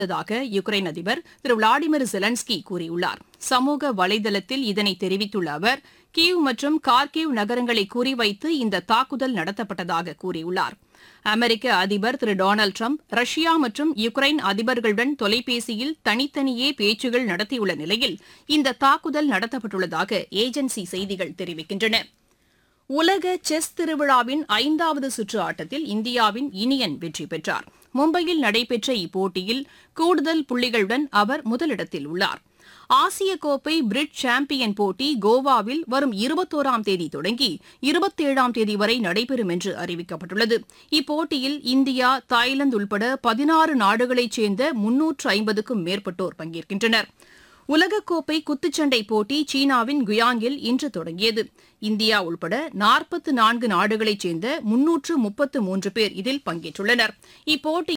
தாக யுக்ரைன் அதிபர் திரு Vladimir Zelensky கூறியுள்ளார் சமூக வலைதளத்தில் இதனை தெரிவித்துள்ள அவர் கீவ் மற்றும் கார்கிவ் நகரங்களை குறிவைத்து இந்த தாக்குதல் நடத்தப்பட்டதாக கூறியுள்ளார் அமெரிக்க அதிபர் திரு டொனால்டு ட்ரம்ப் ரஷ்யா மற்றும் யுக்ரைன் அதிபர்களுடன் தொலைபேசியில் தனித்தனியே பேச்சுகள் நடத்தியுள்ள நிலையில் இந்த தாக்குதல் நடத்தப்பட்டுள்ளதாக ஏஜென்சி செய்திகள் தெரிவிக்கின்றன உலக செஸ் திருவிழாவின் ஐந்தாவது சுற்று ஆட்டத்தில் இந்தியாவின் இனியன் வெற்றி பெற்றார் மும்பையில் நடைபெற்ற இப்போட்டியில் கூடுதல் புள்ளிகளுடன் அவர் முதலிடத்தில் உள்ளார் ஆசிய கோப்பை பிரிட் சாம்பியன் போட்டி கோவாவில் வரும் இருபத்தோராம் தேதி தொடங்கி இருபத்தேழாம் தேதி வரை நடைபெறும் என்று அறிவிக்கப்பட்டுள்ளது இப்போட்டியில் இந்தியா தாய்லாந்து உள்பட பதினாறு நாடுகளைச் சேர்ந்த முன்னூற்று ஐம்பதுக்கும் மேற்பட்டோர் பங்கேற்கின்றனர் உலகக்கோப்பை குத்துச்சண்டை போட்டி சீனாவின் குயாங்கில் இன்று தொடங்கியது இந்தியா உள்பட நாற்பத்து நான்கு நாடுகளைச் சேர்ந்த முன்னூற்று முப்பத்து மூன்று பேர் இதில் பங்கேற்றுள்ளனர் இப்போட்டி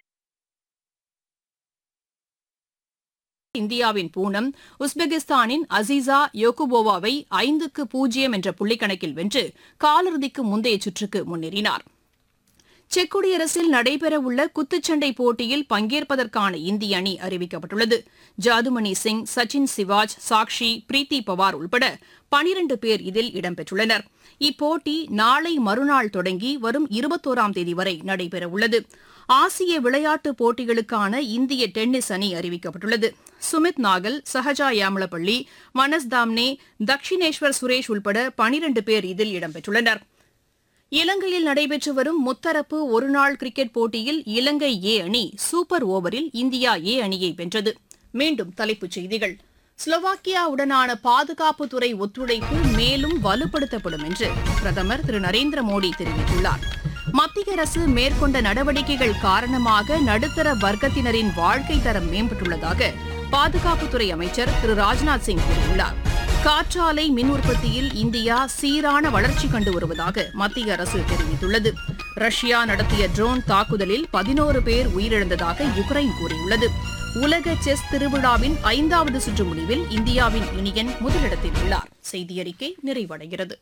இந்தியாவின் பூனம் உஸ்பெகிஸ்தானின் அசீசா யோகுபோவாவை ஐந்துக்கு பூஜ்ஜியம் என்ற புள்ளிக்கணக்கில் வென்று காலிறுதிக்கு முந்தைய சுற்றுக்கு முன்னேறினார் செக் குடியரசில் நடைபெறவுள்ள குத்துச்சண்டை போட்டியில் பங்கேற்பதற்கான இந்திய அணி அறிவிக்கப்பட்டுள்ளது ஜாதுமணி சிங் சச்சின் சிவாஜ் சாக்ஷி பிரீத்தி பவார் உள்பட பனிரண்டு பேர் இதில் இடம்பெற்றுள்ளனர் இப்போட்டி நாளை மறுநாள் தொடங்கி வரும் இருபத்தோராம் தேதி வரை நடைபெறவுள்ளது ஆசிய விளையாட்டுப் போட்டிகளுக்கான இந்திய டென்னிஸ் அணி அறிவிக்கப்பட்டுள்ளது சுமித் நாகல் சஹஜா யாமளப்பள்ளி மனஸ் தாம்னே தக்ஷினேஸ்வர் சுரேஷ் உள்பட பனிரண்டு பேர் இதில் இடம்பெற்றுள்ளனர் இலங்கையில் நடைபெற்று வரும் முத்தரப்பு ஒருநாள் கிரிக்கெட் போட்டியில் இலங்கை ஏ அணி சூப்பர் ஓவரில் இந்தியா ஏ அணியை வென்றது மீண்டும் தலைப்புச் செய்திகள் ஸ்லோவாக்கியாவுடனான பாதுகாப்புத்துறை ஒத்துழைப்பு மேலும் வலுப்படுத்தப்படும் என்று பிரதமர் திரு நரேந்திர மோடி தெரிவித்துள்ளார் மத்திய அரசு மேற்கொண்ட நடவடிக்கைகள் காரணமாக நடுத்தர வர்க்கத்தினரின் வாழ்க்கை தரம் மேம்பட்டுள்ளதாக பாதுகாப்புத்துறை அமைச்சர் திரு ராஜ்நாத் சிங் கூறியுள்ளார் காற்றாலை மின் உற்பத்தியில் இந்தியா சீரான வளர்ச்சி கண்டு வருவதாக மத்திய அரசு தெரிவித்துள்ளது ரஷ்யா நடத்திய ட்ரோன் தாக்குதலில் பதினோரு பேர் உயிரிழந்ததாக யுக்ரைன் கூறியுள்ளது உலக செஸ் திருவிழாவின் ஐந்தாவது சுற்று முடிவில் இந்தியாவின் இனியன் முதலிடத்தில் உள்ளார் செய்தியறிக்கை நிறைவடைகிறது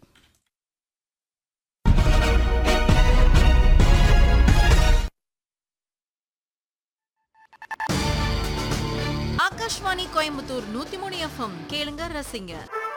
ஆகாஷ்வாணி கோயம்புத்தூர் நூத்தி மூணு எஃப்எம் கேளுங்க ரசிங்க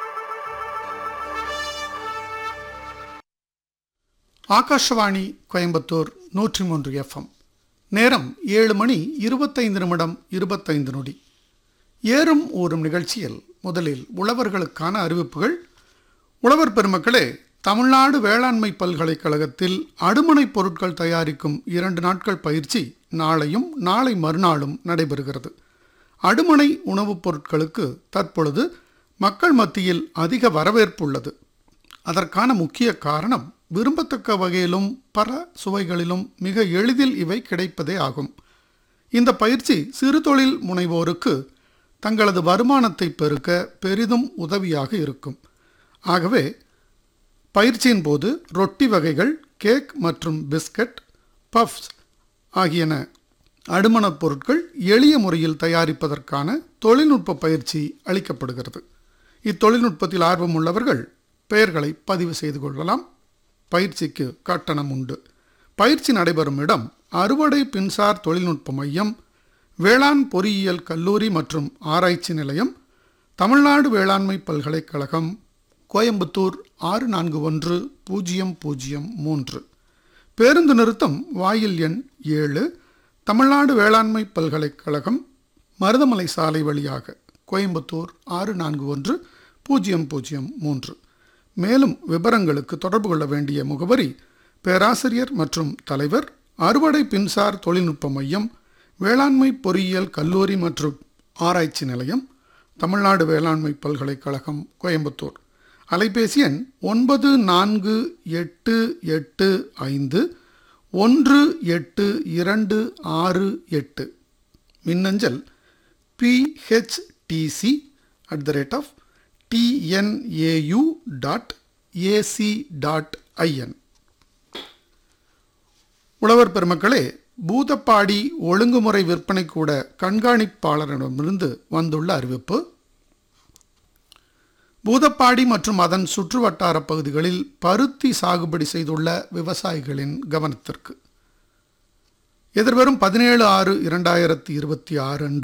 ஆகாஷவாணி கோயம்புத்தூர் நூற்றி மூன்று எஃப்எம் நேரம் ஏழு மணி இருபத்தைந்து நிமிடம் இருபத்தைந்து நொடி ஏறும் ஊறும் நிகழ்ச்சியில் முதலில் உழவர்களுக்கான அறிவிப்புகள் உழவர் பெருமக்களே தமிழ்நாடு வேளாண்மை பல்கலைக்கழகத்தில் அடுமனை பொருட்கள் தயாரிக்கும் இரண்டு நாட்கள் பயிற்சி நாளையும் நாளை மறுநாளும் நடைபெறுகிறது அடுமனை உணவுப் பொருட்களுக்கு தற்பொழுது மக்கள் மத்தியில் அதிக வரவேற்பு உள்ளது அதற்கான முக்கிய காரணம் விரும்பத்தக்க வகையிலும் பல சுவைகளிலும் மிக எளிதில் இவை கிடைப்பதே ஆகும் இந்த பயிற்சி சிறு தொழில் முனைவோருக்கு தங்களது வருமானத்தை பெருக்க பெரிதும் உதவியாக இருக்கும் ஆகவே பயிற்சியின் போது ரொட்டி வகைகள் கேக் மற்றும் பிஸ்கட் பஃப்ஸ் ஆகியன அடுமணப் பொருட்கள் எளிய முறையில் தயாரிப்பதற்கான தொழில்நுட்ப பயிற்சி அளிக்கப்படுகிறது இத்தொழில்நுட்பத்தில் ஆர்வம் உள்ளவர்கள் பெயர்களை பதிவு செய்து கொள்ளலாம் பயிற்சிக்கு கட்டணம் உண்டு பயிற்சி நடைபெறும் இடம் அறுவடை பின்சார் தொழில்நுட்ப மையம் வேளாண் பொறியியல் கல்லூரி மற்றும் ஆராய்ச்சி நிலையம் தமிழ்நாடு வேளாண்மை பல்கலைக்கழகம் கோயம்புத்தூர் ஆறு நான்கு ஒன்று பூஜ்ஜியம் பூஜ்ஜியம் மூன்று பேருந்து நிறுத்தம் வாயில் எண் ஏழு தமிழ்நாடு வேளாண்மை பல்கலைக்கழகம் மருதமலை சாலை வழியாக கோயம்புத்தூர் ஆறு நான்கு ஒன்று பூஜ்ஜியம் பூஜ்ஜியம் மூன்று மேலும் விவரங்களுக்கு தொடர்பு கொள்ள வேண்டிய முகவரி பேராசிரியர் மற்றும் தலைவர் அறுவடை பின்சார் தொழில்நுட்ப மையம் வேளாண்மை பொறியியல் கல்லூரி மற்றும் ஆராய்ச்சி நிலையம் தமிழ்நாடு வேளாண்மை பல்கலைக்கழகம் கோயம்புத்தூர் அலைபேசி எண் ஒன்பது நான்கு எட்டு எட்டு ஐந்து ஒன்று எட்டு இரண்டு ஆறு எட்டு மின்னஞ்சல் PHDC at the rate of TNAU dot AC dot IN உழவர் பெருமக்களே பூதப்பாடி ஒழுங்குமுறை விற்பனை கூட கண்காணிப்பாளரிடமிருந்து வந்துள்ள அறிவிப்பு பூதப்பாடி மற்றும் அதன் சுற்றுவட்டார பகுதிகளில் பருத்தி சாகுபடி செய்துள்ள விவசாயிகளின் கவனத்திற்கு எதிர்வரும் பதினேழு ஆறு இரண்டாயிரத்தி இருபத்தி ஆறு அன்று